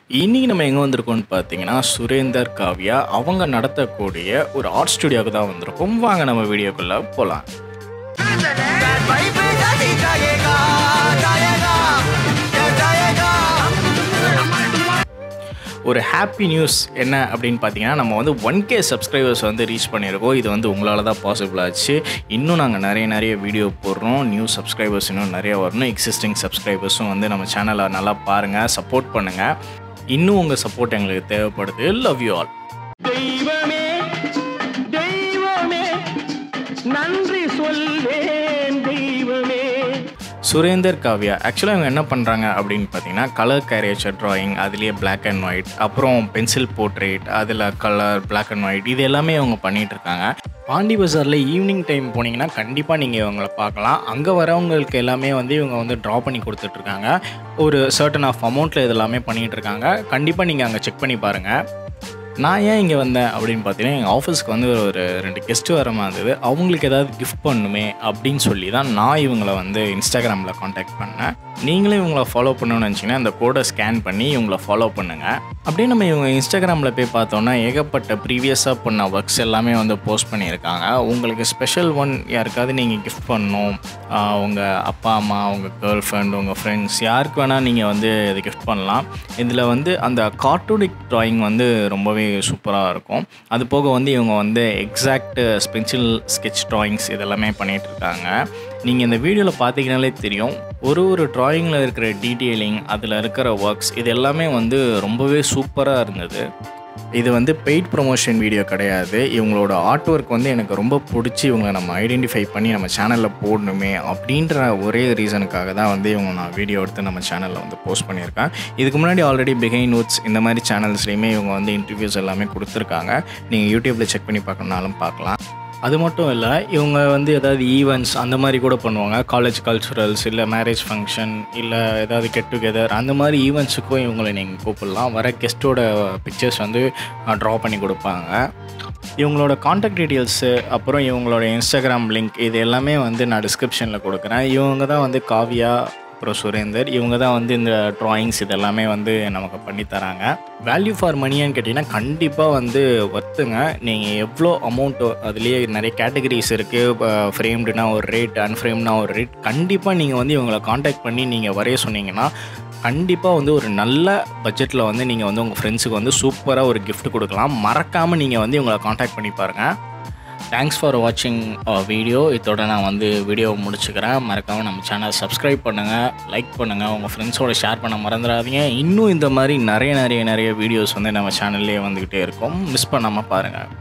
இன்னைக்கு நம்ம எங்கே வந்திருக்கோம்னு பார்த்தீங்கன்னா சுரேந்தர் காவ்யா அவங்க நடத்தக்கூடிய ஒரு ஆர்ட் ஸ்டுடியோவுக்கு தான் வந்திருக்கோம் வாங்க நம்ம வீடியோக்குள்ளே போகலாம் ஒரு ஹாப்பி நியூஸ் என்ன அப்படின்னு பார்த்தீங்கன்னா நம்ம வந்து ஒன் கே சப்ஸ்கிரைபர்ஸ் வந்து ரீச் பண்ணியிருக்கோம் இது வந்து உங்களால் தான் பாசிபிள் ஆச்சு இன்னும் நாங்கள் நிறைய நிறைய வீடியோ போடுறோம் நியூ சப்ஸ்கிரைபர்ஸ் இன்னும் நிறைய வரணும் எக்ஸிஸ்டிங் சப்ஸ்கிரைபர்ஸும் வந்து நம்ம சேனலை நல்லா பாருங்கள் சப்போர்ட் பண்ணுங்கள் இன்னும் உங்கள் சப்போர்ட் எங்களுக்கு தேவைப்படுது லவ் யூ ஆல் தெய்வமே தெய்வமே நன்றி சொல்வேன் தெய்வமே சுரேந்தர் காவ்யா ஆக்சுவலாக இவங்க என்ன பண்ணுறாங்க அப்படின்னு பார்த்தீங்கன்னா கலர் கேரேச்சர் drawing அதுலேயே black அண்ட் ஒயிட் அப்புறம் பென்சில் போர்ட்ரேட் அதில் கலர் black அண்ட் ஒயிட் இது எல்லாமே அவங்க பண்ணிட்டு இருக்காங்க பாண்டி பஜாரில் ஈவினிங் டைம் போனீங்கன்னா கண்டிப்பாக நீங்கள் இவங்களை பார்க்கலாம் அங்கே வரவங்களுக்கு எல்லாமே வந்து இவங்க வந்து ட்ரா பண்ணி கொடுத்துட்ருக்காங்க ஒரு சர்டன் ஆஃப் அமௌண்ட்டில் இது எல்லாமே பண்ணிகிட்டு இருக்காங்க கண்டிப்பாக நீங்கள் அங்கே செக் பண்ணி பாருங்கள் நான் ஏன் இங்கே வந்தேன் அப்படின்னு பார்த்தீங்கன்னா எங்கள் ஆஃபீஸ்க்கு வந்து ஒரு ரெண்டு கெஸ்ட்டு வர மாதிரி இருந்தது அவங்களுக்கு ஏதாவது கிஃப்ட் பண்ணுமே அப்படின்னு சொல்லி தான் நான் இவங்களை வந்து இன்ஸ்டாகிராமில் காண்டாக்ட் பண்ணேன் நீங்களும் இவங்கள ஃபாலோ பண்ணணும்னு நினச்சிங்கன்னா அந்த கோடை ஸ்கேன் பண்ணி இவங்கள ஃபாலோ பண்ணுங்கள் அப்படியே நம்ம இவங்க இன்ஸ்டாகிராமில் போய் பார்த்தோன்னா ஏகப்பட்ட ப்ரீவியஸாக பண்ண ஒர்க்ஸ் எல்லாமே வந்து போஸ்ட் பண்ணியிருக்காங்க உங்களுக்கு ஸ்பெஷல் ஒன் யாருக்காவது நீங்கள் கிஃப்ட் பண்ணணும் ஆஹ் உங்கள் அப்பா அம்மா உங்கள் கேர்ள் ஃப்ரெண்ட் உங்கள் ஃப்ரெண்ட்ஸ் யாருக்கு வேணால் நீங்கள் வந்து இது கிஃப்ட் பண்ணலாம் இதில் வந்து அந்த கார்ட்டூனிக் ட்ராயிங் வந்து ரொம்பவே சூப்பராக இருக்கும் அது போக வந்து இவங்க வந்து எக்ஸாக்ட் பென்சில் ஸ்கெட்ச் ட்ராயிங்ஸ் இதெல்லாமே பண்ணிகிட்டு இருக்காங்க நீங்கள் இந்த வீடியோவில் பார்த்தீங்கனாலே தெரியும் ஒரு ஒரு ட்ராயிங்கில் இருக்கிற டீட்டெயிலிங் அதில் இருக்கிற ஒர்க்ஸ் இது எல்லாமே வந்து ரொம்பவே சூப்பராக இருந்தது இது வந்து பெய்ட் ப்ரொமோஷன் வீடியோ கிடையாது இவங்களோட ஆர்ட் ஒர்க் வந்து எனக்கு ரொம்ப பிடிச்சி இவங்களை நம்ம ஐடென்டிஃபை பண்ணி நம்ம சேனலில் போடணுமே அப்படின்ற ஒரே ரீசனுக்காக தான் வந்து இவங்க நான் வீடியோ எடுத்து நம்ம சேனலில் வந்து போஸ்ட் பண்ணியிருக்கேன் இதுக்கு முன்னாடி ஆல்ரெடி பிகைன் நோட்ஸ் இந்த மாதிரி சேனல்ஸ்லேயுமே இவங்க வந்து இன்டர்வியூஸ் எல்லாமே கொடுத்துருக்காங்க நீங்கள் யூடியூப்பில் செக் பண்ணி பார்க்கணுனாலும் பார்க்கலாம் அது மட்டும் இல்லை இவங்க வந்து ஏதாவது ஈவெண்ட்ஸ் அந்த மாதிரி கூட பண்ணுவாங்க காலேஜ் கல்ச்சுரல்ஸ் இல்லை மேரேஜ் ஃபங்க்ஷன் இல்லை ஏதாவது கெட் டுகெதர் அந்த மாதிரி ஈவெண்ட்ஸுக்கும் இவங்களை நீங்கள் கூப்பிடலாம் வர கெஸ்ட்டோட பிக்சர்ஸ் வந்து ட்ரா பண்ணி கொடுப்பாங்க இவங்களோட காண்டாக்ட் டீட்டெயில்ஸு அப்புறம் இவங்களோட இன்ஸ்டாகிராம் லிங்க் இது எல்லாமே வந்து நான் டிஸ்கிரிப்ஷனில் கொடுக்குறேன் இவங்க தான் வந்து காவ்யா அப்புறம் சுரேந்தர் இவங்க தான் வந்து இந்த ட்ராயிங்ஸ் இதெல்லாமே வந்து நமக்கு பண்ணி தராங்க வேல்யூ ஃபார் மணியான்னு கேட்டிங்கன்னா கண்டிப்பாக வந்து ஒர்த்துங்க நீங்கள் எவ்வளோ அமௌண்ட்டு அதுலேயே நிறைய கேட்டகரிஸ் இருக்குது ஃப்ரேம்டுனா ஒரு ரேட் அன்ஃப்ரேம்னா ஒரு ரேட் கண்டிப்பாக நீங்கள் வந்து இவங்களை காண்டாக்ட் பண்ணி நீங்கள் வரைய சொன்னீங்கன்னா கண்டிப்பாக வந்து ஒரு நல்ல பட்ஜெட்டில் வந்து நீங்கள் வந்து உங்கள் ஃப்ரெண்ட்ஸுக்கு வந்து சூப்பராக ஒரு gift கொடுக்கலாம் மறக்காமல் நீங்கள் வந்து இவங்களை காண்டாக்ட் பண்ணி பாருங்கள் தேங்க்ஸ் ஃபார் வாட்சிங் வீடியோ இதோட நான் வந்து வீடியோ முடிச்சுக்கிறேன் மறக்காமல் நம்ம சேனல் சப்ஸ்கிரைப் பண்ணுங்கள் லைக் பண்ணுங்கள் உங்கள் ஃப்ரெண்ட்ஸோட ஷேர் பண்ண மறந்துடாதீங்க இன்னும் இந்த மாதிரி நிறைய நிறைய நிறைய வீடியோஸ் வந்து நம்ம சேனல்லே வந்துக்கிட்டே இருக்கும் மிஸ் பண்ணாமல் பாருங்கள்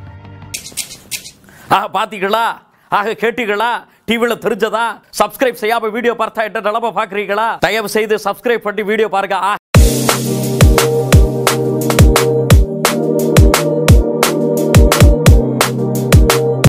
ஆக பார்த்தீங்களா ஆக கேட்டீங்களா டிவியில் தெரிஞ்சதா சப்ஸ்கிரைப் செய்யாம வீடியோ பார்த்தா என்ன நிலம பார்க்குறீங்களா தயவு செய்து சப்ஸ்கிரைப் பண்ணி வீடியோ பாருங்க ஆ